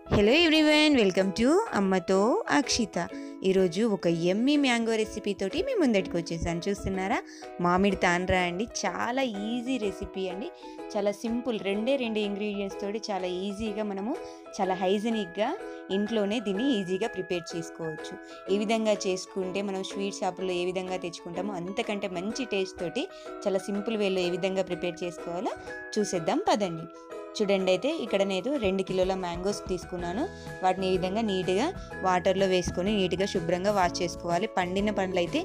hello everyone welcome to అమ్మతో అక్షిత ఈరోజు ఒక ఎమ్మి మ్యాంగో రెసిపీ తోటి మీ ముందటికి వచ్చేసాను చూస్తున్నారా మామిడి తాండ్రా అండి చాలా ఈజీ రెసిపీ అండి చాలా సింపుల్ రెండే రెండు ఇంగ్రీడియంట్స్ తోటి చాలా ఈజీగా మనము చాలా హైజెనిక్గా ఇంట్లోనే దీన్ని ఈజీగా ప్రిపేర్ చేసుకోవచ్చు ఈ విధంగా చేసుకుంటే మనం స్వీట్ షాపుల్లో ఏ విధంగా తెచ్చుకుంటామో అంతకంటే మంచి టేస్ట్ తోటి చాలా సింపుల్ వేలో ఏ విధంగా ప్రిపేర్ చేసుకోవాలో చూసేద్దాం పదండి చూడండి అయితే ఇక్కడ నేను రెండు కిలోల మ్యాంగోస్ తీసుకున్నాను వాటిని ఈ విధంగా నీట్గా వాటర్లో వేసుకొని నీట్గా శుభ్రంగా వాష్ చేసుకోవాలి పండిన పండ్లు అయితే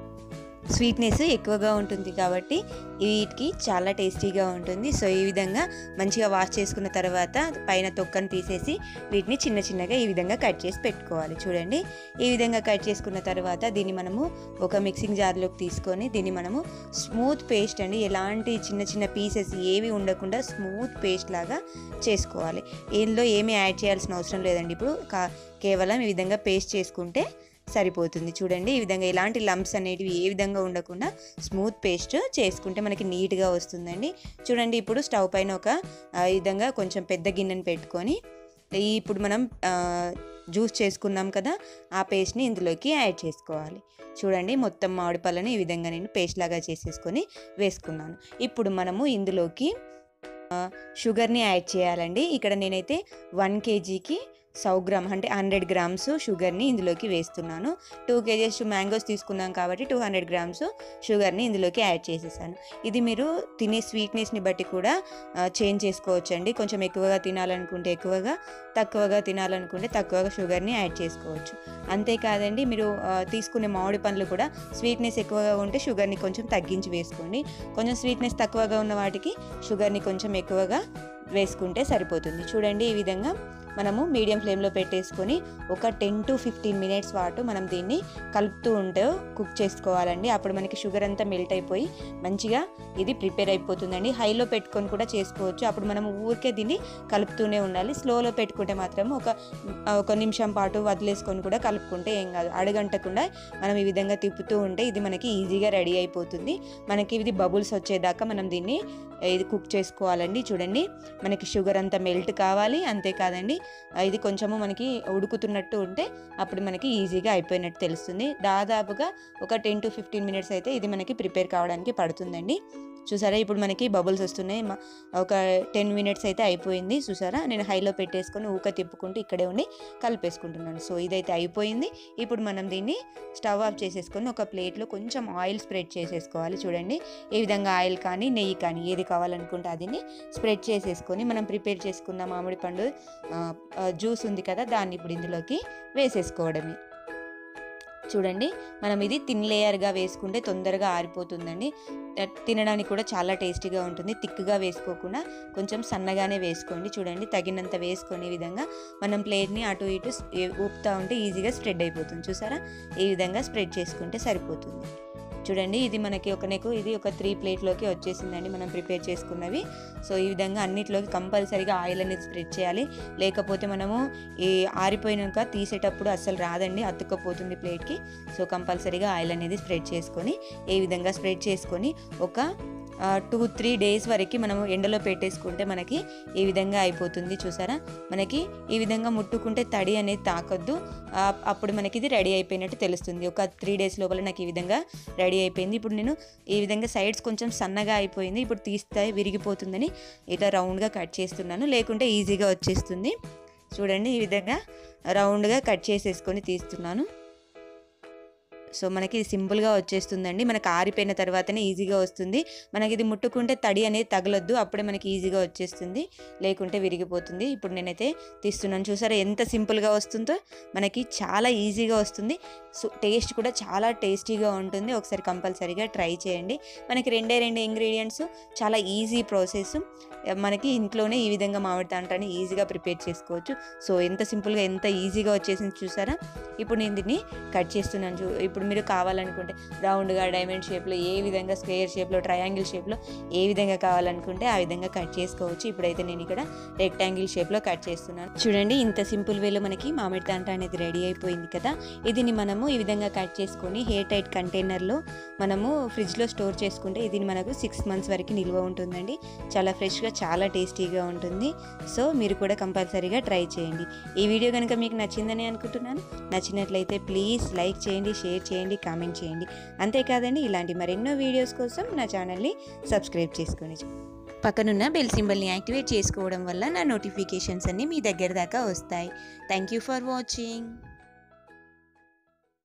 స్వీట్నెస్ ఎక్కువగా ఉంటుంది కాబట్టి వీటికి చాలా టేస్టీగా ఉంటుంది సో ఈ విధంగా మంచిగా వాష్ చేసుకున్న తర్వాత పైన తొక్కను తీసేసి వీటిని చిన్న చిన్నగా ఈ విధంగా కట్ చేసి పెట్టుకోవాలి చూడండి ఈ విధంగా కట్ చేసుకున్న తర్వాత దీన్ని మనము ఒక మిక్సింగ్ జార్లోకి తీసుకొని దీన్ని మనము స్మూత్ పేస్ట్ అండి ఎలాంటి చిన్న చిన్న పీసెస్ ఏవి ఉండకుండా స్మూత్ పేస్ట్ లాగా చేసుకోవాలి ఇందులో ఏమీ యాడ్ చేయాల్సిన అవసరం లేదండి ఇప్పుడు కా- కేవలం ఈ విధంగా పేస్ట్ చేసుకుంటే సరిపోతుంది చూడండి ఈ విధంగా ఎలాంటి లంప్స్ అనేటివి ఏ విధంగా ఉండకుండా స్మూత్ పేస్ట్ చేసుకుంటే మనకి నీట్గా వస్తుందండి చూడండి ఇప్పుడు స్టవ్ పైన ఒక ఆ, ఈ విధంగా కొంచెం పెద్ద గిన్నెని పెట్టుకొని ఈ ఇప్పుడు మనం ఆ, జ్యూస్ చేసుకున్నాం కదా ఆ పేస్ట్ని ఇందులోకి యాడ్ చేసుకోవాలి చూడండి మొత్తం మామిడి పళ్ళని ఈ విధంగా నేను పేస్ట్ లాగా చేసేసుకొని వేసుకున్నాను ఇప్పుడు మనము ఇందులోకి ఆ, షుగర్ని యాడ్ చేయాలండి ఇక్కడ నేనైతే వన్ కేజీకి సౌ గ్రామ్ అంటే హండ్రెడ్ గ్రామ్స్ షుగర్ని ఇందులోకి వేస్తున్నాను టూ కేజీస్ మ్యాంగోస్ తీసుకున్నాం కాబట్టి టూ హండ్రెడ్ గ్రామ్స్ షుగర్ని ఇందులోకి యాడ్ చేసేసాను ఇది మీరు తినే స్వీట్నెస్ని బట్టి కూడా చేంజ్ చేసుకోవచ్చు అండి కొంచెం ఎక్కువగా తినాలనుకుంటే ఎక్కువగా తక్కువగా తినాలనుకుంటే తక్కువగా షుగర్ని యాడ్ చేసుకోవచ్చు అంతేకాదండి మీరు ఆ, తీసుకునే మామిడి పండ్లు కూడా స్వీట్నెస్ ఎక్కువగా ఉంటే షుగర్ని కొంచెం తగ్గించి వేసుకోండి కొంచెం స్వీట్నెస్ తక్కువగా ఉన్న వాటికి షుగర్ని కొంచెం ఎక్కువగా వేసుకుంటే సరిపోతుంది చూడండి ఈ విధంగా మనము మీడియం ఫ్లేమ్లో పెట్టేసుకొని ఒక టెన్ టు ఫిఫ్టీన్ మినిట్స్ పాటు మనం దీన్ని కలుపుతూ ఉంటే కుక్ చేసుకోవాలండి అప్పుడు మనకి షుగర్ అంతా మెల్ట్ అయిపోయి మంచిగా ఇది ప్రిపేర్ అయిపోతుందండి హైలో పెట్టుకొని కూడా చేసుకోవచ్చు అప్పుడు మనం ఊరికే దీన్ని కలుపుతూనే ఉండాలి స్లోలో పెట్టుకుంటే మాత్రం ఒక ఒక నిమిషం పాటు వదిలేసుకొని కూడా కలుపుకుంటే ఏం కాదు అడగంటకుండా మనం ఈ విధంగా తిప్పుతూ ఉంటే ఇది మనకి ఈజీగా రెడీ అయిపోతుంది మనకి ఇది బబుల్స్ వచ్చేదాకా మనం దీన్ని ఇది కుక్ చేసుకోవాలండి చూడండి మనకి షుగర్ అంతా మెల్ట్ కావాలి అంతేకాదండి ఆ, ఇది కొంచెము మనకి ఉడుకుతున్నట్టు ఉంటే అప్పుడు మనకి ఈజీగా అయిపోయినట్టు తెలుస్తుంది దాదాపుగా ఒక టెన్ టు ఫిఫ్టీన్ మినిట్స్ అయితే ఇది మనకి ప్రిపేర్ కావడానికి పడుతుందండి చూసారా ఇప్పుడు మనకి బబుల్స్ వస్తున్నాయి మ- ఒక టెన్ మినిట్స్ అయితే అయిపోయింది చూసారా నేను హైలో పెట్టేసుకొని ఊక తిప్పుకుంటూ ఇక్కడే ఉండి కలిపేసుకుంటున్నాను సో ఇదైతే అయిపోయింది ఇప్పుడు మనం దీన్ని స్టవ్ ఆఫ్ చేసేసుకొని ఒక ప్లేట్లో కొంచెం ఆయిల్ స్ప్రెడ్ చేసేసుకోవాలి చూడండి ఏ విధంగా ఆయిల్ కానీ నెయ్యి కానీ ఏది కావాలనుకుంటే అదిని స్ప్రెడ్ చేసేసుకొని మనం ప్రిపేర్ చేసుకున్న మామిడి పండు ఆ, ఆ, జ్యూస్ ఉంది కదా దాన్ని ఇప్పుడు ఇందులోకి వేసేసుకోవడమే చూడండి మనం ఇది తిన్ లేయర్గా వేసుకుంటే తొందరగా ఆరిపోతుందండి ఆ, తినడానికి కూడా చాలా టేస్టీగా ఉంటుంది థిక్గా వేసుకోకుండా కొంచెం సన్నగానే వేసుకోండి చూడండి తగినంత వేసుకొని ఈ విధంగా మనం ప్లేట్ని అటు ఇటు స్- ఏ- ఊపుతా ఉంటే ఈజీగా స్ప్రెడ్ అయిపోతుంది చూసారా ఈ విధంగా స్ప్రెడ్ చేసుకుంటే సరిపోతుంది చూడండి ఇది మనకి ఒక నెకు ఇది ఒక త్రీ ప్లేట్లోకి వచ్చేసిందండి మనం ప్రిపేర్ చేసుకున్నవి సో ఈ విధంగా అన్నిట్లోకి కంపల్సరీగా ఆయిల్ అనేది స్ప్రెడ్ చేయాలి లేకపోతే మనము ఈ ఆరిపోయినాక తీసేటప్పుడు అస్సలు రాదండి అతుక్కపోతుంది ప్లేట్కి సో కంపల్సరీగా ఆయిల్ అనేది స్ప్రెడ్ చేసుకొని ఈ విధంగా స్ప్రెడ్ చేసుకొని ఒక టూ త్రీ డేస్ వరకు మనము ఎండలో పెట్టేసుకుంటే మనకి ఈ విధంగా అయిపోతుంది చూసారా మనకి ఈ విధంగా ముట్టుకుంటే తడి అనేది తాకొద్దు ఆ, అప్పుడు మనకి ఇది రెడీ అయిపోయినట్టు తెలుస్తుంది ఒక త్రీ డేస్ లోపల నాకు ఈ విధంగా రెడీ అయిపోయింది ఇప్పుడు నేను ఈ విధంగా సైడ్స్ కొంచెం సన్నగా అయిపోయింది ఇప్పుడు తీస్తే విరిగిపోతుందని ఇట్లా రౌండ్గా కట్ చేస్తున్నాను లేకుంటే ఈజీగా వచ్చేస్తుంది చూడండి ఈ విధంగా రౌండ్గా కట్ చేసేసుకొని తీస్తున్నాను సో మనకి ఇది సింపుల్గా వచ్చేస్తుందండి మనకి ఆరిపోయిన తర్వాతనే ఈజీగా వస్తుంది మనకి ఇది ముట్టుకుంటే తడి అనేది తగలొద్దు అప్పుడే మనకి ఈజీగా వచ్చేస్తుంది లేకుంటే విరిగిపోతుంది ఇప్పుడు నేనైతే తీస్తున్నాను చూసారా ఎంత సింపుల్గా వస్తుందో మనకి చాలా ఈజీగా వస్తుంది సో టేస్ట్ కూడా చాలా టేస్టీగా ఉంటుంది ఒకసారి కంపల్సరీగా ట్రై చేయండి మనకి రెండే రెండు ఇంగ్రీడియంట్స్ చాలా ఈజీ ప్రాసెస్ మనకి ఇంట్లోనే ఈ విధంగా మామిడి తాండ్రాని ఈజీగా ప్రిపేర్ చేసుకోవచ్చు సో ఎంత సింపుల్గా ఎంత ఈజీగా వచ్చేసింది చూసారా ఇప్పుడు నేను దీన్ని కట్ చేస్తున్నాను చూ ఇప్పుడు ఇప్పుడు మీరు కావాలనుకుంటే రౌండ్గా డైమండ్ షేప్లో ఏ విధంగా స్క్వేర్ షేప్లో ట్రయాంగిల్ షేప్లో ఏ విధంగా కావాలనుకుంటే ఆ విధంగా కట్ చేసుకోవచ్చు ఇప్పుడైతే నేను ఇక్కడ రెక్టాంగిల్ షేప్లో కట్ చేస్తున్నాను చూడండి ఇంత సింపుల్ వేలో మనకి మామిడి తాంట అనేది రెడీ అయిపోయింది కదా ఇదిని మనము ఈ విధంగా కట్ చేసుకొని హెయిర్ టైట్ కంటైనర్లో మనము ఫ్రిడ్జ్లో స్టోర్ చేసుకుంటే ఇది మనకు సిక్స్ మంత్స్ వరకు నిల్వ ఉంటుందండి చాలా ఫ్రెష్గా చాలా టేస్టీగా ఉంటుంది సో మీరు కూడా కంపల్సరీగా ట్రై చేయండి ఈ వీడియో కనుక మీకు నచ్చిందని అనుకుంటున్నాను నచ్చినట్లయితే ప్లీజ్ లైక్ చేయండి షేర్ చేయండి కామెంట్ చేయండి అంతేకాదండి ఇలాంటి మరెన్నో వీడియోస్ కోసం నా ఛానల్ని సబ్స్క్రైబ్ చేసుకోండి పక్కనున్న బెల్ సింబల్ని యాక్టివేట్ చేసుకోవడం వల్ల నా నోటిఫికేషన్స్ అన్నీ మీ దగ్గర దాకా వస్తాయి థ్యాంక్ యూ ఫర్ వాచింగ్